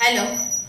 Hello.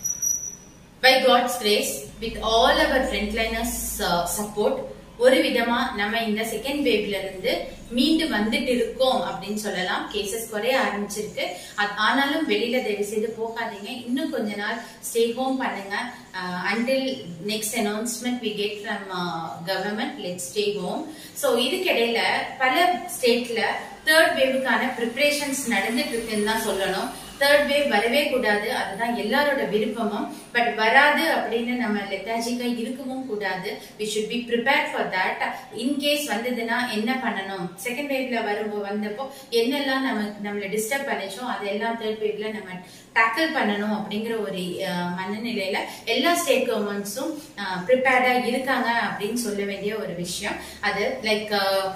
By God's grace, with all our frontliners uh, support, ஒரு விதமா நம்ம இந்த செகண்ட் வேவ்ல இருந்து மீண்டு வந்துட்டு இருக்கோம் அப்படின்னு சொல்லலாம் கேசஸ் குறைய ஆரம்பிச்சிருக்கு அது- ஆனாலும் வெளியில தயவு செய்து போகாதீங்க இன்னும் கொஞ்ச நாள் ஸ்டே ஹோம் பண்ணுங்க until next announcement we get from government let stay home so இதுக்கிடையில பல ஸ்டேட்ல தேர்ட் வேவுக்கான ப்ரிப்பரேஷன்ஸ் நடந்துட்டு இருக்குன்னு தான் சொல்லணும் தேர்ட் வேவ் வரவே கூடாது அதுதான் எல்லாரோட விருப்பமும் பட் வராது அப்படின்னு நம்ம லெத்தாஜிக்கா இருக்கவும் கூடாது we should be prepare for that in case வந்ததுன்னா என்ன பண்ணணும் செகண்ட் வேவ்ல வரும்போது வந்தப்போ என்னெல்லாம் நம்ம நம்மள டிஸ்டர்ப் பண்ணிச்சோ அதெல்லாம் தேர்ட் வேவ்ல நம்ம டேக்கிள் பண்ணணும் அப்படிங்கிற ஒரு அஹ், மனநிலையில எல்லா ஸ்டேட் கவர்மெண்ட்ஸும் ப்ரிப்பேர்டா இருக்காங்க அப்படின்னு சொல்ல வேண்டிய ஒரு விஷயம் அது லைக்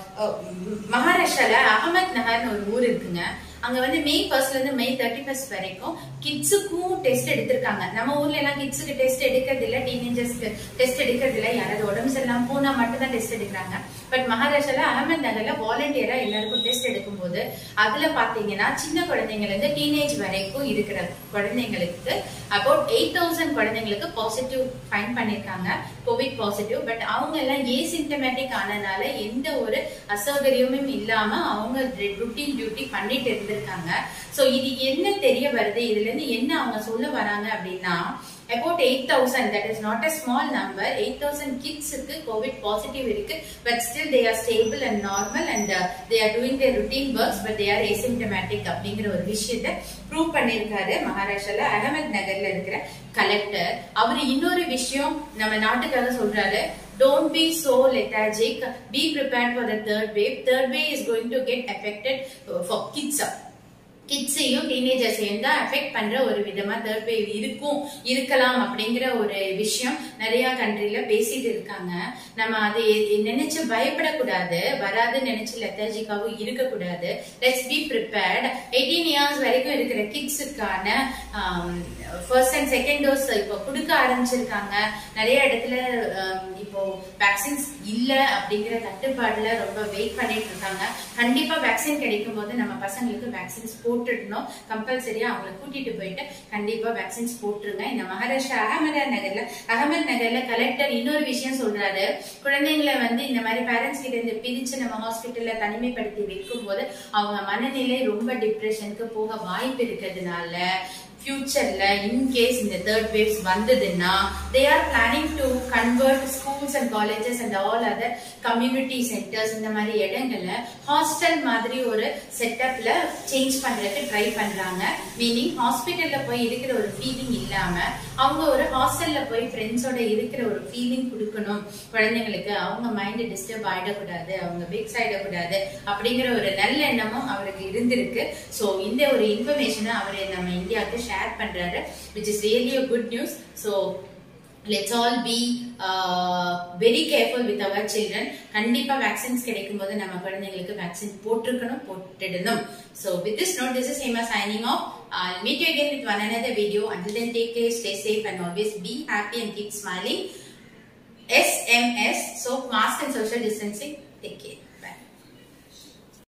மகாராஷ்டிரால அகமத் நகர்னு ஒரு ஊர் இருக்குங்க அங்க வந்து மே ஃபர்ஸ்ட்ல இருந்து மே தேர்ட்டி ஃபர்ஸ்ட் வரைக்கும் கிட்ஸுக்கும் டெஸ்ட் எடுத்திருக்காங்க நம்ம ஊர்ல எல்லாம் கிட்ஸுக்கு டெஸ்ட் எடுக்கிறது இல்ல டீனேஜர்ஸ்க்கு டெஸ்ட் எடுக்கிறது இல்ல யாராவது உடம்பு சரியில்லாம போனா மட்டும் தான் டெஸ்ட் எடுக்கிறாங்க பட் மகாராஷ்டிரால அகமது நகர்ல வாலண்டியரா எல்லாருக்கும் டெஸ்ட் எடுக்கும்போது அதுல பாத்தீங்கன்னா சின்ன குழந்தைங்கல இருந்து டீனேஜ் வரைக்கும் இருக்கிற குழந்தைங்களுக்கு அபவுட் எயிட் தௌசண்ட் குழந்தைங்களுக்கு பாசிட்டிவ் ஃபைன் பண்ணிருக்காங்க கோவிட் பாசிட்டிவ் பட் அவங்க எல்லாம் ஏசிம்டமேட்டிக் ஆனனால எந்த ஒரு அசௌகரியமும் இல்லாம அவங்க ருட்டீன் டியூட்டி பண்ணிட்டு இருந்திருக்காங்க சோ இது என்ன தெரிய வருது இதுல இருந்து என்ன அவங்க சொல்ல வராங்க அப்படின்னா about 8000 that is not a small number 8000 kids க்கு covid positive இருக்கு but still they are stable and normal and uh, they are doing their routine works but they are asymptomatic அப்படிங்கிற ஒரு விஷயத்தை ப்ரூவ் பண்ணிருக்காரு மகாராஷ்டிரால அகமத் நகர்ல இருக்கிற கலெக்டர் அவர் இன்னொரு விஷயம் நம்ம நாட்டுக்காக சொல்றாரு don't be so lethargic be prepared for the third wave third wave is going to get affected uh, for kids கிட்ஸையும் டீனேஜர்ஸையும் தான் அஃபெக்ட் பண்ற ஒரு விதமா தேர்ட் வேவ் இருக்கும் இருக்கலாம் அப்படிங்கிற ஒரு விஷயம் நிறைய கண்ட்ரில பேசிட்டு இருக்காங்க நம்ம அதை எ- நினைச்சு பயப்படக்கூடாது வராதுன்னு நினைச்சு லெத்தாஜிக்காவும் இருக்கக்கூடாது let's be prepared eighteen years வரைக்கும் இருக்கிற கிட்ஸுக்கான ஃபர்ஸ்ட் அண்ட் செகண்ட் டோஸ் இப்போ கொடுக்க ஆரம்பிச்சிருக்காங்க நிறைய இடத்துல ஆம், இப்போ வேக்சின்ஸ் இல்ல அப்படிங்கிற தட்டுப்பாடுல ரொம்ப வெயிட் பண்ணிட்டு இருக்காங்க கண்டிப்பா வேக்சின் கிடைக்கும் போது நம்ம பசங்களுக்கு வேக்சின்ஸ் போட்டுடணும் கம்பல்சரியா அவங்களை கூட்டிட்டு போயிட்டு கண்டிப்பா வேக்சின்ஸ் போட்டுருங்க இந்த மகாராஷ்டிரா அகமது நகர்ல அகமது நகர்ல கலெக்டர் இன்னொரு விஷயம் சொல்றாரு குழந்தைங்களை வந்து இந்த மாதிரி பேரண்ட்ஸ் கிட்ட இருந்து பிரிச்சு நம்ம ஹாஸ்பிட்டல்ல தனிமைப்படுத்தி வைக்கும் போது அவங்க மனநிலை ரொம்ப டிப்ரெஷனுக்கு போக வாய்ப்பு இருக்கிறதுனால ஃபியூச்சர்ல இன்கேஸ் இந்த தேர்ட் வேவ்ஸ் வந்ததுன்னா they are planning to convert schools and colleges and all other community centres இந்த மாதிரி இடங்கள்ல ஹாஸ்டல் மாதிரி ஒரு செட்டப்ல சேஞ்ச் பண்றதுக்கு ட்ரை பண்றாங்க மீனிங் ஹாஸ்பிட்டல்ல போய் இருக்கிற ஒரு ஃபீலிங் இல்லாம அவங்க ஒரு ஹாஸ்டல்ல போய் ஃப்ரெண்ட்ஸோட இருக்கிற ஒரு ஃபீலிங் கொடுக்கணும் குழந்தைங்களுக்கு அவங்க மைண்ட் டிஸ்டர்ப் ஆயிடக்கூடாது அவங்க பிக்ஸ் ஆயிடக்கூடாது அப்படிங்கிற ஒரு நல்ல எண்ணமும் அவருக்கு இருந்திருக்கு சோ இந்த ஒரு இன்ஃபர்மேஷனை அவர் நம்ம இந்தியாவுக்கு ஷேர் பண்றாரு which is really a good news so let's all be very careful with our children கண்டிப்பா வேக்சின்ஸ் கிடைக்கும் போது நம்ம குழந்தைங்களுக்கு வேக்சின் போட்டிருக்கணும் போட்டுடணும் so with this note this is Hema signing off I'll meet you again with one another video. Until then, take care, stay safe, and always be happy and keep smiling. SMS, so mask and social distancing. Take care.